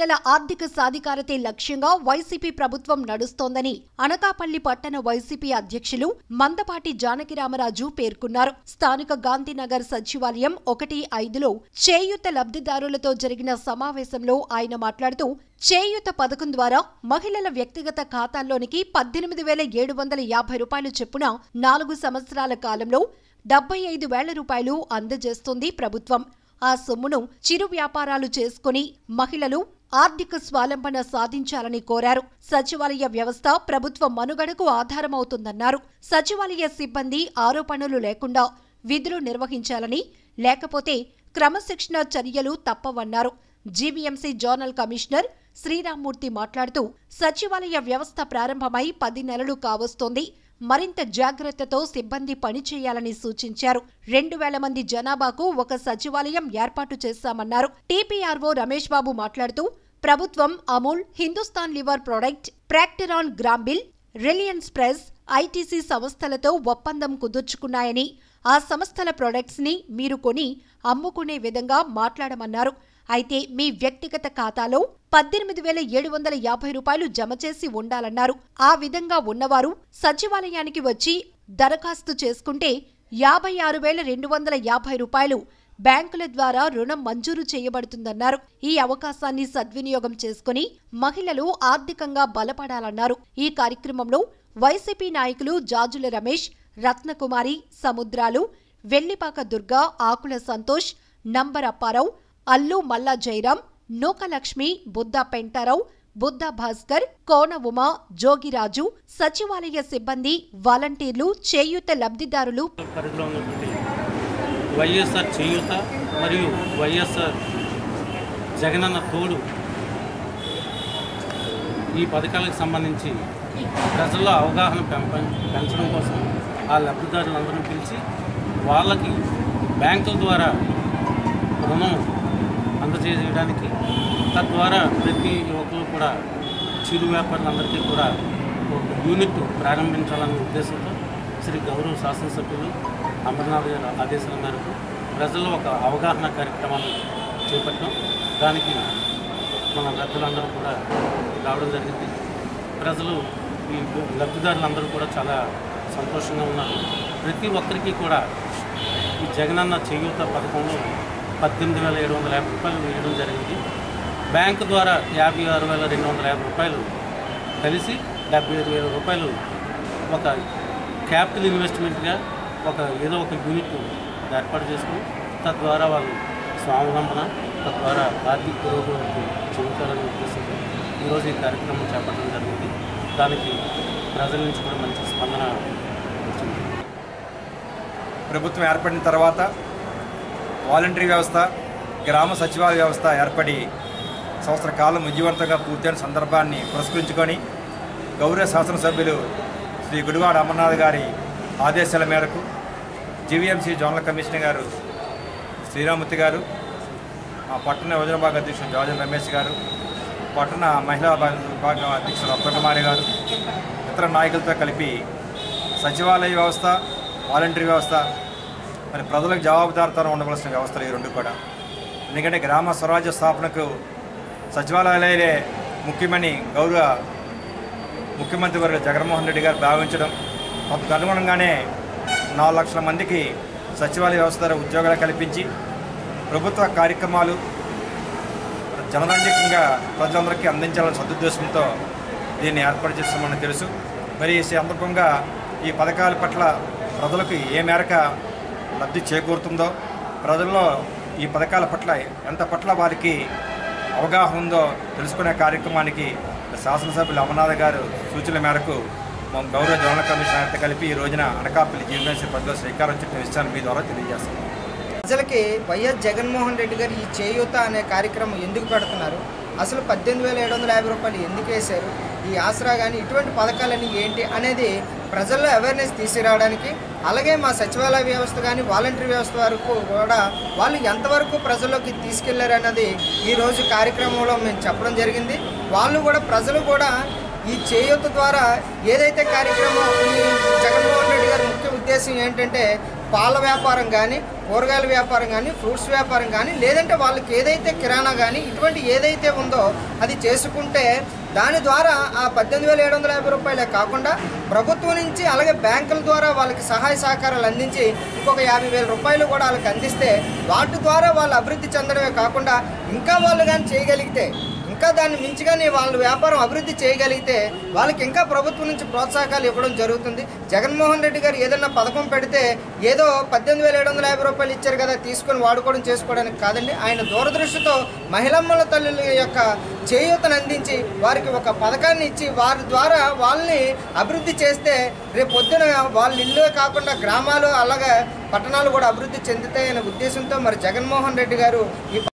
మహిళల ఆర్థిక సాధికారతే లక్ష్యంగా వైసీపీ ప్రభుత్వం నడుస్తోందని అనకాపల్లి పట్టణ వైసీపీ అధ్యక్షులు మందపాటి జానకిరామరాజు పేర్కొన్నారు స్థానిక గాంధీనగర్ సచివాలయం ఒకటి ఐదులో చేయూత లబ్ధిదారులతో జరిగిన సమావేశంలో ఆయన మాట్లాడుతూ చేయూత పథకం ద్వారా మహిళల వ్యక్తిగత ఖాతాల్లోనికి పద్దెనిమిది వేల ఏడు వందల యాభై రూపాయలు చొప్పున నాలుగు సంవత్సరాల కాలంలో డెబ్బై ఐదు వేల రూపాయలు అందజేస్తుంది ప్రభుత్వం ఆ సొమ్మును చిరు వ్యాపారాలు చేసుకుని మహిళలు ఆర్థిక స్వాలంబన సాధించాలని కోరారు సచివాలయ వ్యవస్థ ప్రభుత్వ మనుగడకు ఆధారమవుతుందన్నారు సచివాలయ సిబ్బంది ఆరోపణలు లేకుండా విధులు నిర్వహించాలని లేకపోతే క్రమశిక్షణ చర్యలు తప్పవన్నారు జీవీఎంసీ జోనల్ కమిషనర్ శ్రీరామ్మూర్తి మాట్లాడుతూ సచివాలయ వ్యవస్థ ప్రారంభమై పది నెలలు కావస్తోంది మరింత జాగ్రత్తతో సిబ్బంది పనిచేయాలని సూచించారు రెండు వేల మంది జనాభాకు ఒక సచివాలయం ఏర్పాటు చేశామన్నారు టీపీఆర్ఓ రమేష్ బాబు మాట్లాడుతూ ప్రభుత్వం Amul Hindustan lever product Procter and Gamble Reliance press ITC సంస్థలతో ఒప్పందం కుదుర్చుకున్నాయని ఆ సంస్థల ప్రొడక్ట్స్ ని మీరు కొని అమ్ముకునే విధంగా మాట్లాడమన్నారు అయితే మీ వ్యక్తిగత ఖాతాలో పద్దెనిమిది వేల ఏడు వందల యాభై రూపాయలు జమ చేసి ఉండాలన్నారు ఆ విధంగా ఉన్నవారు సచివాలయానికి వచ్చి దరఖాస్తు చేసుకుంటే యాభై ఆరు వేల రెండు వందల యాభై రూపాయలు బ్యాంకుల ద్వారా రుణం మంజూరు చేయబడుతుందన్నారు ఈ అవకాశాన్ని సద్వినియోగం చేసుకుని మహిళలు ఆర్థికంగా బలపడాలన్నారు ఈ కార్యక్రమంలో వైసీపీ నాయకులు జాజుల రమేష్ రత్నకుమారి సముద్రాలు వెల్లిపాక దుర్గా ఆకుల సంతోష్ నంబర్ అప్పారావు అల్లు మల్లా జైరాం నూకలక్ష్మి బుద్ధ పెంటారావు బుద్ధ భాస్కర్ కోన ఉమా జోగిరాజు సచివాలయ సిబ్బంది వాలంటీర్లు చేయూత లబ్ధిదారులు పరిధిలో ఉన్నటువంటి వైఎస్ఆర్ చేయూత మరియు వైఎస్ఆర్ జగనన్న తోడు ఈ పథకాలకు సంబంధించి ప్రజల్లో అవగాహన పెంప పెంచడం కోసం ఆ లబ్ధిదారులందరినీ పిలిచి వాళ్ళకి బ్యాంకుల ద్వారా రుణం అందజేయడానికి తద్వారా ప్రతి యువకులు కూడా చిరు వ్యాపారులందరికీ కూడా ఒక యూనిట్ ప్రారంభించాలనే ఉద్దేశంతో శ్రీ గౌరవ శాసనసభ్యులు అమర్నాథ్ గారి ఆదేశాల మేరకు ప్రజల్లో ఒక అవగాహన కార్యక్రమాన్ని చేపట్టాం దానికి మన లబ్ధులందరూ కూడా రావడం జరిగింది ప్రజలు ఈ లబ్ధిదారులందరూ కూడా చాలా సంతోషంగా ఉన్నారు ప్రతి ఒక్కరికి కూడా ఈ జగనన్న చేయూత పథకంలో పద్దెనిమిది వేల ఏడు వందల యాభై రూపాయలు వేయడం జరిగింది బ్యాంకు ద్వారా యాభై ఆరు వేల రెండు వందల యాభై రూపాయలు కలిసి డెబ్బై ఐదు వేల రూపాయలు ఒక క్యాపిటల్ ఇన్వెస్ట్మెంట్గా ఒక ఏదో ఒక యూనిట్ ఏర్పాటు చేసుకుని తద్వారా వాళ్ళు స్వావలంబన తద్వారా ఆర్థిక పురోగతికి చెందుతారనే ఉద్దేశంతో ఈరోజు ఈ కార్యక్రమం చేపట్టడం జరిగింది దానికి ప్రజల నుంచి కూడా మంచి స్పందన వచ్చింది ప్రభుత్వం ఏర్పడిన తర్వాత వాలంటరీ వ్యవస్థ గ్రామ సచివాలయ వ్యవస్థ ఏర్పడి సంవత్సర కాలం విజయవంతంగా పూర్తయిన సందర్భాన్ని పురస్కరించుకొని గౌరవ శాసనసభ్యులు శ్రీ గుడివాడ అమర్నాథ్ గారి ఆదేశాల మేరకు జీవీఎంసీ జోనల్ కమిషనర్ గారు శ్రీరామూర్తి గారు ఆ పట్టణ యోజన విభాగ అధ్యక్షుడు జార్జన్ రమేష్ గారు పట్టణ మహిళా విభాగం అధ్యక్షుడు రత్నకుమారి గారు ఇతర నాయకులతో కలిపి సచివాలయ వ్యవస్థ వాలంటరీ వ్యవస్థ మరి ప్రజలకు జవాబుదారితనం ఉండవలసిన వ్యవస్థలు ఈ రెండు కూడా ఎందుకంటే గ్రామ స్వరాజ్య స్థాపనకు సచివాలయాలే ముఖ్యమని గౌరవ ముఖ్యమంత్రి వర్గ జగన్మోహన్ రెడ్డి గారు భావించడం అందుకు అనుగుణంగానే నాలుగు లక్షల మందికి సచివాలయ వ్యవస్థ ద్వారా ఉద్యోగాలు కల్పించి ప్రభుత్వ కార్యక్రమాలు జనరంజకంగా ప్రజలందరికీ అందించాలని సదుద్దేశంతో దీన్ని ఏర్పాటు చేస్తామని తెలుసు మరి ఈ సందర్భంగా ఈ పథకాల పట్ల ప్రజలకు ఏ మేరకు లబ్ధి చేకూరుతుందో ప్రజల్లో ఈ పథకాల పట్ల ఎంత పట్ల వారికి అవగాహన ఉందో తెలుసుకునే కార్యక్రమానికి శాసనసభ్యులు అమర్నాథ్ గారు సూచనల మేరకు మా గౌరవ జనరల్ కమిషనర్తో కలిపి ఈ రోజున అనకాపల్లి జీవనశి పరిధిలో శ్రీకారం చుట్టిన విషయాన్ని మీ ద్వారా తెలియజేస్తాం ప్రజలకి వైఎస్ జగన్మోహన్ రెడ్డి గారు ఈ చేయూత అనే కార్యక్రమం ఎందుకు పెడుతున్నారు అసలు పద్దెనిమిది వేల ఏడు వందల యాభై రూపాయలు ఎందుకు వేశారు ఈ ఆసరా కానీ ఇటువంటి పథకాలన్నీ ఏంటి అనేది ప్రజల్లో అవేర్నెస్ తీసుకురావడానికి అలాగే మా సచివాలయ వ్యవస్థ కానీ వాలంటరీ వ్యవస్థ వరకు కూడా వాళ్ళు ఎంతవరకు ప్రజల్లోకి తీసుకెళ్లారు అన్నది ఈరోజు కార్యక్రమంలో మేము చెప్పడం జరిగింది వాళ్ళు కూడా ప్రజలు కూడా ఈ చేయూత ద్వారా ఏదైతే కార్యక్రమం ఈ జగన్మోహన్ రెడ్డి గారి ముఖ్య ఉద్దేశం ఏంటంటే పాల వ్యాపారం కానీ కూరగాయల వ్యాపారం కానీ ఫ్రూట్స్ వ్యాపారం కానీ లేదంటే వాళ్ళకి ఏదైతే కిరాణా కానీ ఇటువంటి ఏదైతే ఉందో అది చేసుకుంటే దాని ద్వారా ఆ పద్దెనిమిది వేల ఏడు వందల యాభై రూపాయలే కాకుండా ప్రభుత్వం నుంచి అలాగే బ్యాంకుల ద్వారా వాళ్ళకి సహాయ సహకారాలు అందించి ఇంకొక యాభై వేల రూపాయలు కూడా వాళ్ళకి అందిస్తే వాటి ద్వారా వాళ్ళు అభివృద్ధి చెందడమే కాకుండా ఇంకా వాళ్ళు కానీ చేయగలిగితే ఇంకా దాన్ని మించిగానే వాళ్ళ వ్యాపారం అభివృద్ధి చేయగలిగితే వాళ్ళకి ఇంకా ప్రభుత్వం నుంచి ప్రోత్సాహకాలు ఇవ్వడం జరుగుతుంది జగన్మోహన్ రెడ్డి గారు ఏదైనా పథకం పెడితే ఏదో పద్దెనిమిది వేల ఏడు వందల యాభై రూపాయలు ఇచ్చారు కదా తీసుకొని వాడుకోవడం చేసుకోవడానికి కాదండి ఆయన దూరదృష్టితో మహిళమ్మల తల్లుల యొక్క చేయూతను అందించి వారికి ఒక పథకాన్ని ఇచ్చి వారి ద్వారా వాళ్ళని అభివృద్ధి చేస్తే రేపు పొద్దున వాళ్ళ ఇల్లు కాకుండా గ్రామాలు అలాగే పట్టణాలు కూడా అభివృద్ధి చెందుతాయనే ఉద్దేశంతో మరి జగన్మోహన్ రెడ్డి గారు ఈ